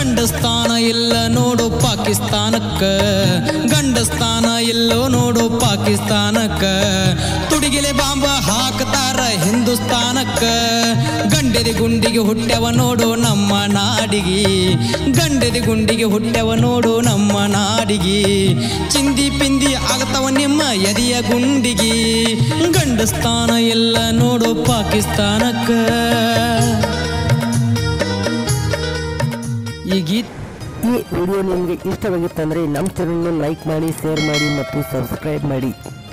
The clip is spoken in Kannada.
ಗಂಡಸ್ತಾನ ಇಲ್ಲ ನೋಡು ಪಾಕಿಸ್ತಾನಕ್ಕ ಗಂಡಸ್ತಾನ ಇಲ್ಲೋ ನೋಡು ಪಾಕಿಸ್ತಾನಕ್ಕ ತುಡಿಗೆಲೆ ಬಾಂಬ ಹಾಕ್ತಾರ ಹಿಂದೂಸ್ತಾನಕ್ಕ ಗಂಡೆದಿ ಗುಂಡಿಗೆ ಹುಟ್ಟ್ಯವ ನೋಡು ನಮ್ಮ ನಾಡಿಗೆ ಗಂಡೆದಿ ಗುಂಡಿಗೆ ಹುಟ್ಟ್ಯವ ನೋಡು ನಮ್ಮ ನಾಡಿಗೆ ಚಿಂದಿ ಪಿಂದಿ ಆಗ್ತಾವ ನಿಮ್ಮ ಎದೆಯ ಗುಂಡಿಗೆ ಗಂಡಸ್ತಾನ ಇಲ್ಲ ನೋಡು ಪಾಕಿಸ್ತಾನಕ್ಕ ಈ ಗೀತ್ ಈ ವಿಡಿಯೋ ನಿಮಗೆ ಇಷ್ಟವಾಗಿತ್ತಂದರೆ ನಮ್ಮ ಚಾನಲ್ನ ಲೈಕ್ ಮಾಡಿ ಶೇರ್ ಮಾಡಿ ಮತ್ತು ಸಬ್ಸ್ಕ್ರೈಬ್ ಮಾಡಿ